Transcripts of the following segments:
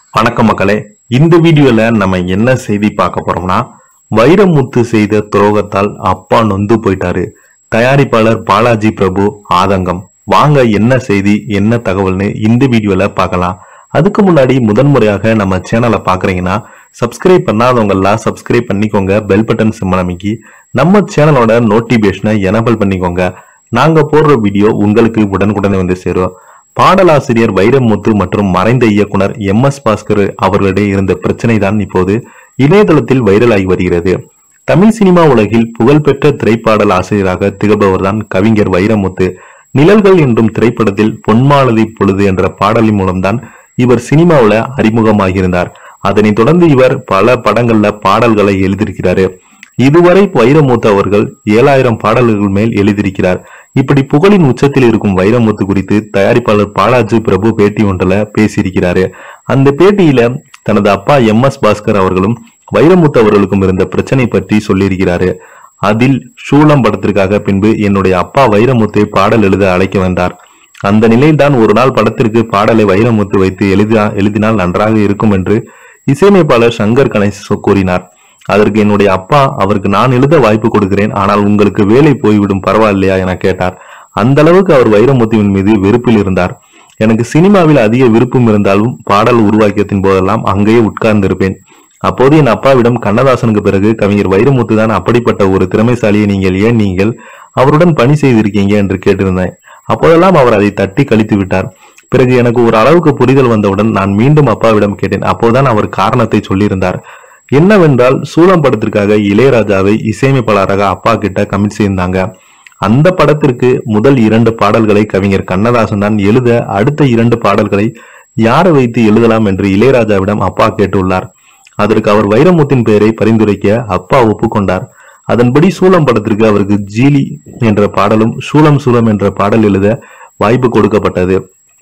வணக்கம் மக்களே இந்த வீடியோல நம்ம என்ன செய்தி பார்க்க போறோம்னா வைரமுத்து செய்த துரோகத்தால் அப்பா நொந்து போயிட்டாரு தயாரிப்பாளர் பாலாஜி பிரபு ஆதங்கம் வாங்க என்ன செய்தி என்ன தகவல்னு இந்த வீடியோல பார்க்கலாம் அதுக்கு முன்னாடி முதன்முறையாக நம்ம சேனலை பாக்குறீங்கன்னா சப்ஸ்கிரைப் பண்ணாதவங்க எல்லாம் சப்ஸ்கிரைப் பண்ணிக்கோங்க பெல் பட்டன் சிம்மல் அமைக்கி நம்ம சேனலோட நோட்டிபிகேஷனை எனபிள் பண்ணிக்கோங்க நாங்க போடுற வீடியோ உங்களுக்கு உடனுக்குடனே வந்து சேரும் பாடலாசிரியர் வைரமுத்து மற்றும் மறைந்த இயக்குனர் எம் எஸ் பாஸ்கர் அவர்களிடையே இருந்த பிரச்சனை தான் இப்போது இணையதளத்தில் வைரலாகி வருகிறது தமிழ் சினிமா உலகில் புகழ்பெற்ற திரைப்பாடல் ஆசிரியராக திகழ்பவர்தான் கவிஞர் வைரமுத்து நிழல்கள் என்றும் திரைப்படத்தில் பொன்மாலதி பொழுது என்ற பாடலின் மூலம்தான் இவர் சினிமாவுல அறிமுகமாகியிருந்தார் அதனைத் தொடர்ந்து இவர் பல படங்கள்ல பாடல்களை எழுதியிருக்கிறாரு இதுவரை வைரமுத்து அவர்கள் ஏழாயிரம் பாடல்கள் மேல் எழுதியிருக்கிறார் இப்படி புகழின் உச்சத்தில் இருக்கும் வைரமுத்து குறித்து தயாரிப்பாளர் பாலாஜி பிரபு பேட்டி ஒன்றில் பேசியிருக்கிறாரு அந்த பேட்டியில தனது அப்பா எம் எஸ் பாஸ்கர் அவர்களும் வைரமுத்து அவர்களுக்கும் இருந்த பிரச்சனை பற்றி சொல்லியிருக்கிறாரு அதில் சூளம் படத்திற்காக பின்பு என்னுடைய அப்பா வைரமுத்தை பாடல் எழுத அழைக்க வந்தார் அந்த நிலையில்தான் ஒரு நாள் படத்திற்கு பாடலை வைரமுத்து வைத்து எழுதினா எழுதினால் நன்றாக இருக்கும் என்று இசையமைப்பாளர் சங்கர் கணேஷ் கூறினார் அதற்கு என்னுடைய அப்பா அவருக்கு நான் எழுத வாய்ப்பு கொடுக்கிறேன் ஆனால் உங்களுக்கு வேலை போய்விடும் பரவாயில்லையா என கேட்டார் அந்த அளவுக்கு அவர் வைரமுத்துவின் மீது வெறுப்பில் இருந்தார் எனக்கு சினிமாவில் அதிக விருப்பம் இருந்தாலும் பாடல் உருவாக்கியத்தின் போதெல்லாம் அங்கேயே உட்கார்ந்திருப்பேன் அப்போது என் அப்பாவிடம் கண்ணதாசனுக்கு பிறகு கவிஞர் வைரமுத்து தான் அப்படிப்பட்ட ஒரு திறமைசாலியை நீங்கள் ஏன் நீங்கள் அவருடன் பணி செய்திருக்கீங்க என்று கேட்டிருந்தேன் அப்போதெல்லாம் அவர் அதை தட்டி கழித்து விட்டார் பிறகு எனக்கு ஒரு அளவுக்கு புரிதல் வந்தவுடன் நான் மீண்டும் அப்பாவிடம் கேட்டேன் அப்போதுதான் அவர் காரணத்தை சொல்லியிருந்தார் என்னவென்றால் சூளம் படத்திற்காக இளையராஜாவை இசையமைப்பாளராக அப்பா கிட்ட கமிட் செய்திருந்தாங்க அந்த படத்திற்கு முதல் இரண்டு பாடல்களை கவிஞர் கண்ணதாசன் தான் எழுத அடுத்த இரண்டு பாடல்களை யாரை வைத்து எழுதலாம் என்று இளையராஜாவிடம் அப்பா கேட்டுள்ளார் அதற்கு அவர் வைரமுத்தின் பெயரை பரிந்துரைக்க அப்பா ஒப்புக்கொண்டார் அதன்படி சூளம் படத்திற்கு அவருக்கு ஜீலி என்ற பாடலும் சூளம் சூளம் என்ற பாடல் எழுத வாய்ப்பு கொடுக்கப்பட்டது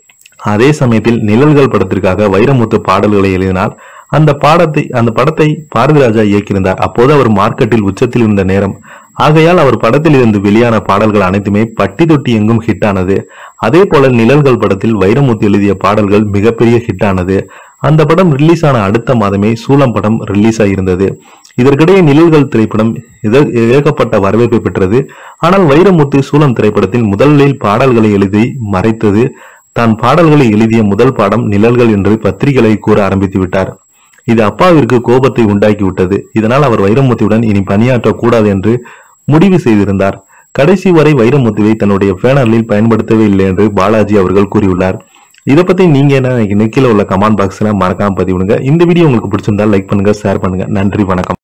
அதே சமயத்தில் நிழல்கள் படத்திற்காக வைரமுத்து பாடல்களை எழுதினார் அந்த பாடத்தை அந்த படத்தை பாரதிராஜா இயக்கியிருந்தார் அப்போது அவர் மார்க்கெட்டில் உச்சத்தில் இருந்த நேரம் ஆகையால் அவர் படத்தில் இருந்து வெளியான பாடல்கள் அனைத்துமே பட்டி தொட்டி எங்கும் ஹிட் ஆனது அதே போல நிழல்கள் படத்தில் வைரமுத்து எழுதிய பாடல்கள் மிகப்பெரிய ஹிட் ஆனது அந்த படம் ரிலீஸ் ஆன அடுத்த மாதமே சூளம் படம் ரிலீஸ் ஆகியிருந்தது இதற்கிடையே நிழல்கள் திரைப்படம் இத- ஏகப்பட்ட வரவேற்பை பெற்றது ஆனால் வைரமுத்து சூளம் திரைப்படத்தில் முதலில் பாடல்களை எழுதி மறைத்தது தான் பாடல்களை எழுதிய முதல் பாடம் நிழல்கள் என்று பத்திரிகைகளை கூற ஆரம்பித்து விட்டார் இது அப்பாவிற்கு கோபத்தை உண்டாக்கி விட்டது இதனால் அவர் வைரமுத்துவுடன் இனி பணியாற்றக் கூடாது என்று முடிவு செய்திருந்தார் கடைசி வரை வைரமுத்துவை தன்னுடைய பேனலில் பயன்படுத்தவே இல்லை என்று பாலாஜி அவர்கள் கூறியுள்ளார் இதை பத்தி நீங்க என்ன நினைக்கிறீங்க? கீழே உள்ள கமெண்ட் பாக்ஸ்ல மறக்காம பதிவிடுங்க இந்த வீடியோ உங்களுக்கு பிடிச்சிருந்தா லைக் பண்ணுங்க ஷேர் பண்ணுங்க நன்றி வணக்கம்